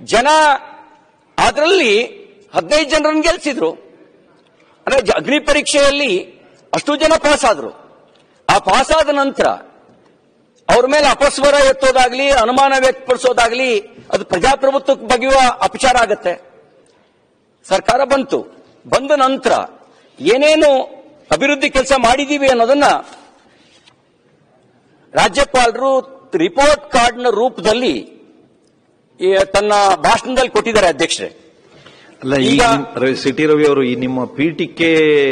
ಜನ ಅದರಲ್ಲಿ ಹದಿನೈದು ಜನರನ್ನು ಗೆಲ್ಸಿದ್ರು ಅಂದ್ರೆ ಜ- ಅಗ್ನಿ ಪರೀಕ್ಷೆಯಲ್ಲಿ ಅಷ್ಟು ಜನ ಪಾಸ್ ಆದ್ರು ಆ ಪಾಸ್ ಆದ ನಂತರ ಅವ್ರ ಮೇಲೆ ಅಪಸ್ವರ ಎತ್ತೋದಾಗ್ಲಿ ಅನುಮಾನ ವ್ಯಕ್ತಪಡಿಸೋದಾಗ್ಲಿ ಅದು ಪ್ರಜಾಪ್ರಭುತ್ವಕ್ಕೆ ಬಗೆಯುವ ಅಪಚಾರ ಆಗತ್ತೆ ಸರ್ಕಾರ ಬಂತು ಬಂದ ನಂತರ ಏನೇನು ಅಭಿವೃದ್ಧಿ ಕೆಲಸ ಮಾಡಿದೀವಿ ಅನ್ನೋದನ್ನ ರಾಜ್ಯಪಾಲರು ರಿಪೋರ್ಟ್ ಕಾರ್ಡ್ನ ರೂಪದಲ್ಲಿ ಈ ತನ್ನ ಭಾಷಣದಲ್ಲಿ ಕೊಟ್ಟಿದ್ದಾರೆ ಅಧ್ಯಕ್ಷರೇ ಅಲ್ಲ ಈಗ ಈಗ- ನಿಮ್- ರವಿ- ಸಿಟಿ ರವಿ ಅವರು ಈ ನಿಮ್ಮ ಪೀಠಕ್ಕೆ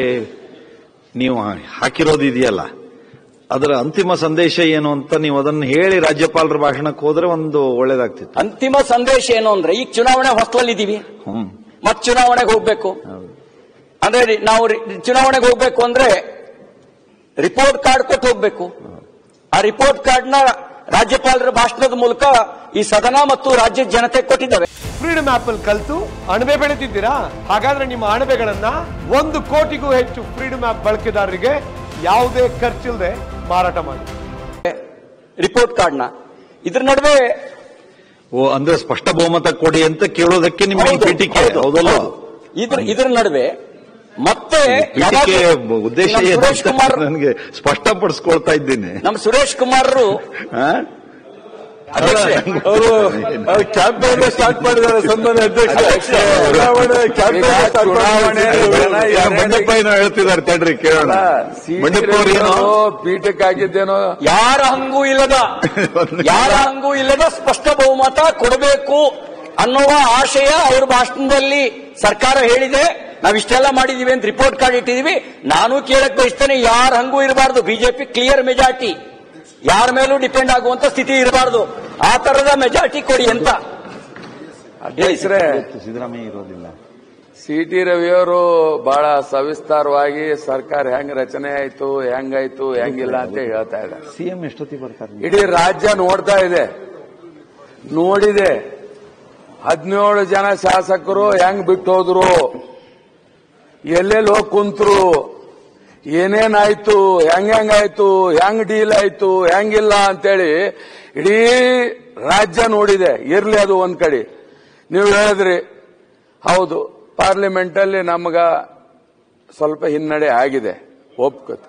ನೀವು ಹಾಕಿರೋದು ಇದೆಯಲ್ಲ ಅದರ ಅಂತಿಮ ಸಂದೇಶ ಏನು ಅಂತ ನೀವು ಅದನ್ನು ಹೇಳಿ ರಾಜ್ಯಪಾಲರ ಭಾಷಣಕ್ಕೆ ಹೋದ್ರೆ ಒಂದು ಒಳ್ಳೇದಾಗ್ತಿತ್ತು ಅಂತಿಮ ಸಂದೇಶ ಏನು ಅಂದ್ರೆ ಈಗ ಚುನಾವಣೆ ಹೊಸ್ತಲ್ಲಿದ್ದೀವಿ ಹ್ಮ್ ಮತ್ ಚುನಾವಣೆಗೆ ಹೋಗ್ಬೇಕು ಹೌದು. ಅಂದ್ರೆ ರಿ- ನಾವು ರಿ- ಚುನಾವಣೆಗೆ ಹೋಗ್ಬೇಕು ಅಂದ್ರೆ ರಿಪೋರ್ಟ್ ಕಾರ್ಡ್ ಕೊಟ್ಟು ಹೋಗ್ಬೇಕು ಆ ರಿಪೋರ್ಟ್ ಕಾರ್ಡ್ ನ ರಾಜ್ಯಪಾಲರ ಭಾಷಣದ ಮೂಲಕ ಈ ಸದನ ಮತ್ತು ರಾಜ್ಯದ ಜನತೆ ಕೊಟ್ಟಿದ್ದಾರೆ ಫ್ರೀಡಮ್ ಆಪ್ ಅಲ್ಲಿ ಕಲ್ತು ಅಣಬೆ ಬೆಳೆತಿದ್ದೀರಾ ಹಾಗಾದ್ರೆ ನಿಮ್ಮ ಅಣಬೆಗಳನ್ನ ಒಂದು ಕೋಟಿಗೂ ಹೆಚ್ಚು ಫ್ರೀಡಮ್ ಆಪ್ ಬಳಕೆದಾರರಿಗೆ ಯಾವುದೇ ಖರ್ಚಿಲ್ಲದೆ ಮಾರಾಟ ಮಾಡಿ ರಿಪೋರ್ಟ್ ಕಾರ್ಡ್ ನ ಇದ್ರ ನಡುವೆ ಓ ಅಂದ್ರೆ ಸ್ಪಷ್ಟ ಬಹುಮತ ಕೊಡಿ ಅಂತ ಕೇಳೋದಕ್ಕೆ ನಿಮ್ಮ ಈ ಹೌದು, ಪೀಠಿಕೆ ಹೌದು, ಹೌದಲ್ಲ ಹೌದು. ಇದ್ರ ಇದ್ರ ನಡುವೆ ಮತ್ತೆ ಪೀಠಿಕೆ ಯಾವಾಗ್ಲೂ ಉದ್ದೇಶ ನಮ್ಮ ಏನು ಸುರೇಶ್ ಅಂತ ಕುಮಾರ್ ನನಗೆ ಸ್ಪಷ್ಟಪಡಿಸ್ಕೊಳ್ತಾ ಇದ್ದೀನಿ ನಮ್ಮ ಸುರೇಶ್ ಕುಮಾರ್ ಆ? ಅಧ್ಯಕ್ಷರೇ, ಅವರು ಕ್ಯಾಂಪೇನ್ ಸ್ಟಾರ್ಟ್ ಮಾಡಿದ್ದಾರೆ ಸನ್ಮಾನ್ಯ ಅಧ್ಯಕ್ಷ ಅಧ್ಯಕ್ಷರೇ, ಚುನಾವಣೆ ಕ್ಯಾಂಪೇನ್ ಸ್ಟಾರ್ಟ್ ಚುನಾವಣೆ ಮಾಡಿದ್ದಾರೆ. ಈಗ ಮಂಡಪ್ಪ ಏನೋ ಹೇಳ್ತಿದ್ದಾರೆ ತಡ್ರಿ ಕೇಳೋಣ ಮಂಡಪ್ಪ ಅವ್ರು ಏನೋ ಪೀಠಕ್ಕೆ ಆಗಿದ್ದೇನೋ ಯಾರ ಹಂಗೂ ಇಲ್ಲದ ಯಾರ ಹಂಗೂ ಇಲ್ಲದ ಸ್ಪಷ್ಟ ಬಹುಮತ ಕೊಡಬೇಕು ಅನ್ನುವ ಆಶಯ ಅವ್ರ ಭಾಷಣದಲ್ಲಿ ಸರ್ಕಾರ ಹೇಳಿದೆ ನಾವ್ ಇಷ್ಟೆಲ್ಲ ಮಾಡಿದೀವಿ ಅಂತ ರಿಪೋರ್ಟ್ ಕಾರ್ಡ್ ಇಟ್ಟಿದೀವಿ ನಾನು ಕೇಳಕ್ ಬಯಸ್ತೇನೆ ಯಾರ ಹಂಗೂ ಇರಬಾರ್ದು ಬಿಜೆಪಿ ಕ್ಲಿಯರ್ ಮೆಜಾರಿಟಿ ಯಾರ ಮೇಲೂ ಡಿಪೆಂಡ್ ಆಗುವಂತ ಸ್ಥಿತಿ ಇರಬಾರ್ದು ಆ ತರದ ಮೆಜಾರಿಟಿ ಕೊಡಿ ಅಂತ ಅಧ್ಯಕ್ಷರೇ ಸಿದ್ದರಾಮಯ್ಯ ಇರೋದಿಲ್ಲ ಸಿ ಟಿ ರವಿಯವರು ಬಹಳ ಸವಿಸ್ತಾರವಾಗಿ ಸರ್ಕಾರ ಹೆಂಗ್ ರಚನೆ ಆಯ್ತು ಹೆಂಗಾಯ್ತು ಹೆಂಗಿಲ್ಲ ಅಂತ ಹೇಳ್ತಾ ಇದ್ದಾರೆ ಸಿಎಂ ಎಷ್ಟೊತ್ತಿಗೆ ಬರ್ತಾರೆ ಇಡೀ ರಾಜ್ಯ ನೋಡ್ತಾ ಇದೆ ನೋಡಿದೆ ಹದಿನೇಳು ಜನ ಶಾಸಕರು ಹೆಂಗ್ ಬಿಟ್ಟು ಹೋದ್ರು ಎಲ್ಲೆಲ್ಲಿ ಹೋಗಿ ಕುಂತ್ರು ಏನೇನಾಯ್ತು ಹೆಂಗ್ ಹೆಂಗಾಯ್ತು ಹೆಂಗ್ ಡೀಲ್ ಆಯ್ತು ಹೆಂಗಿಲ್ಲ ಅಂತೇಳಿ ಇಡೀ ರಾಜ್ಯ ನೋಡಿದೆ ಇರ್ಲಿ ಅದು ಒಂದ್ ಕಡೆ ನೀವು ಹೇಳಿದ್ರಿ ಹೌದು ಪಾರ್ಲಿಮೆಂಟ್ ಅಲ್ಲಿ ನಮಗ ಸ್ವಲ್ಪ ಹಿನ್ನಡೆ ಆಗಿದೆ ಒಪ್ಕೋತ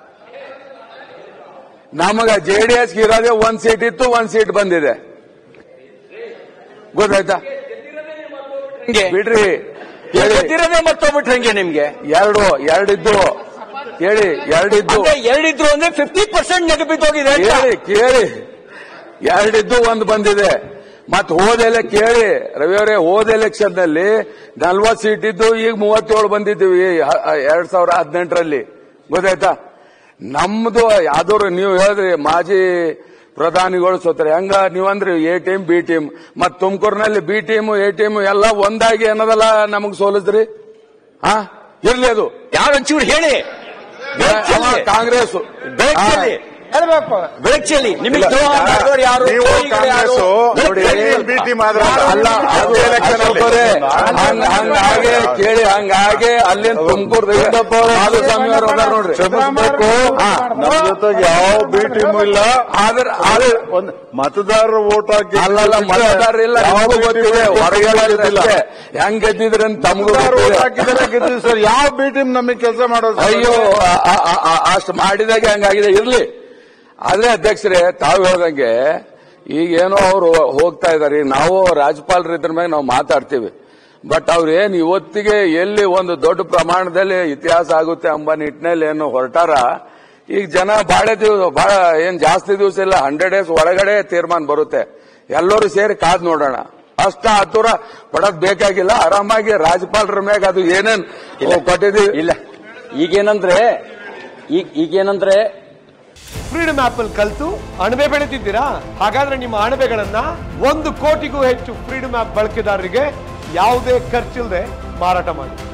ನಮಗ ಜೆಡಿಎಸ್ ಇರೋದೇ ಒಂದ್ ಸೀಟ್ ಇತ್ತು ಒಂದ್ ಸೀಟ್ ಬಂದಿದೆ ಗೊತ್ತಾಯ್ತಾ ಹಿಂಗೆ ಬಿಡ್ರಿ ಹೇಳಿ ಗೊತ್ತಿರೋದೇ ಮರ್ತೋಗ್ಬಿಟ್ರೆ ಹೆಂಗೆ ನಿಮ್ಗೆ ಎರಡು ಎರಡಿದ್ದು ಹೇಳಿ ಎರಡಿದ್ದು ಅಂದ್ರೆ ಎರಡಿದ್ರು ಅಂದ್ರೆ ಫಿಫ್ಟಿ ಪರ್ಸೆಂಟ್ ನೆಗಬಿದ್ದೋಗಿದೆ ಅಂತ. ಕೇಳಿ ಕೇಳಿ ಎರಡಿದ್ದು ಒಂದು ಬಂದಿದೆ ಮತ್ ಹೋದ ಕೇಳಿ ರವಿಯವರೇ ಹೋದ ಎಲೆಕ್ಷನ್ ನಲ್ಲಿ ನಲ್ವತ್ ಸೀಟ್ ಇದ್ದು ಈಗ ಮೂವತ್ತೇಳು ಬಂದಿದ್ದೀವಿ ಹ- ಎರಡ್ ಸಾವಿರ ಹದಿನೆಂಟರಲ್ಲಿ ಗೊತ್ತಾಯ್ತಾ ನಮ್ದು ಯಾವ್ದಾದ್ರು ನೀವು ಹೇಳಿದ್ರಿ ಮಾಜಿ ಪ್ರಧಾನಿಗಳು ಸೋತ್ರೆ ಹೆಂಗ ನೀವಂದ್ರಿ ಎ ಟೀಮ್ ಬಿ ಟೀಮ್ ಮತ್ ತುಮಕೂರಿನಲ್ಲಿ ಬಿ ಟೀಮ್ ಎ ಟೀಮ್ ಎಲ್ಲ ಒಂದಾಗಿ ಅನ್ನೋದಲ್ಲ ನಮಗ್ ಸೋಲಿಸ್ರಿ ಹಾ ಇರ್ಲಿ ಅದು ಯಾರು ಒಂಚೂರು ಹೇಳಿ ಅವ ಕಾಂಗ್ರೆಸ್ ಬೆಳಗ್ಚಲ್ಲಿ ಬೆಳಗ್ಚಲ್ಲಿ ನಿಮಗೆ ದ್ರೋಹ ಮಾಡಿದವರು ಯಾರು ನೀವು ದ್ರೋಹಿಗಳು ಯಾರು? ಕಾಂಗ್ರೆಸ್ಸು ನೋಡಿ, ಬೆಳಗ್ಚಲ್ಲಿ. ಬಿ ಟೀಮ್ ಆದ್ರೆ ಅಲ್ಲ ಅದು ಎಲೆಕ್ಷನ್ ಹೋಗೋರೆ ಹಂಗ ಹಂಗಾಗೆ ಕೇಳಿ ಹಂಗಾಗೆ ಅಲ್ಲಿಂದ ತುಮಕೂರು ಮಾಧುಸ್ವಾಮಿ ಅವರು ಅದಾರ ನೋಡ್ರಿ ಕ್ಷಮಿಸ್ಬೇಕು ಹಾ. ನಮ್ಮ ಜೊತೆಗೆ ಯಾವ ಬಿ ಟೀಮ್ ಇಲ್ಲ ಆದ್ರೆ ಆದ್ರೆ ಒಂದು ಮತದಾರರ ಓಟ್ ಹಾಕಿ ಅಲ್ಲಲ್ಲ ಮತದಾರ ಇಲ್ಲ ಯಾವ ನಮಗೂ BTM ಗೊತ್ತಿದೆ ಹೊರಗೆ ಗೆದ್ದಿಲ್ಲ. ಹೆಂಗ್ ಗೆದ್ದಿದ್ರೆ ಅಂತ ತಮಗೂ ಮತದಾರರು ಓಟ್ ಗೊತ್ತಿದೆ ಹಾಕಿದ್ರೆ ಗೆದ್ದಿದ್ದು ಸರ್ ಯಾವ ಬಿ ಟೀಮ್ ನಮಗೆ ಕೆಲಸ ಮಾಡೋದು ಅಯ್ಯೋ ಆ- ಆ- ಆ- ಆ- ಅಷ್ಟು ಮಾಡಿದಾಗೆ ಹಂಗಾಗಿದೆ ಇರ್ಲಿ ಆದ್ರೆ ಅಧ್ಯಕ್ಷರೇ ತಾವು ಹೇಳ್ದಂಗೆ ಈಗೇನೋ ಅವರು ಹೋಗ್ತಾ ಇದಾರೆ ಈಗ ನಾವು ರಾಜ್ಯಪಾಲರು ಇದ್ರ ಮೇಲೆ ನಾವು ಮಾತಾಡ್ತೀವಿ ಬಟ್ ಅವ್ರು ಏನ್ ಇವತ್ತಿಗೆ ಎಲ್ಲಿ ಒಂದು ದೊಡ್ಡ ಪ್ರಮಾಣದಲ್ಲಿ ಇತಿಹಾಸ ಆಗುತ್ತೆ ಎಂಬ ನಿಟ್ಟಿನಲ್ಲಿ ಏನು ಹೊರಟಾರ ಈಗ ಜನ ಬಾಳ ದಿವಸ ಬಹಳ ಏನ್ ಜಾಸ್ತಿ ದಿವಸ ಇಲ್ಲ ಹಂಡ್ರೆಡ್ ಡೇಸ್ ಒಳಗಡೆ ತೀರ್ಮಾನ ಬರುತ್ತೆ ಎಲ್ಲರೂ ಸೇರಿ ಕಾದ್ ನೋಡೋಣ ಅಷ್ಟ ಹತ್ತೂರ ಪಡೋದ್ ಬೇಕಾಗಿಲ್ಲ ಆರಾಮಾಗಿ ರಾಜ್ಯಪಾಲರ ಮ್ಯಾಗ ಅದು ಏನೇನ್ ಕೊಟ್ಟಿದೀವಿ ಇಲ್ಲ ಈಗೇನಂದ್ರೆ ಈಗ ಈಗೇನಂದ್ರೆ ಫ್ರೀಡಮ್ ಆಪ್ ಅಲ್ಲಿ ಕಲ್ತು ಅಣಬೆ ಬೆಳೆತಿದ್ದೀರಾ ಹಾಗಾದ್ರೆ ನಿಮ್ಮ ಅಣಬೆಗಳನ್ನ ಒಂದು ಕೋಟಿಗೂ ಹೆಚ್ಚು ಫ್ರೀಡಮ್ ಆಪ್ ಬಳಕೆದಾರರಿಗೆ ಯಾವುದೇ ಖರ್ಚಿಲ್ಲದೆ ಮಾರಾಟ ಮಾಡಿ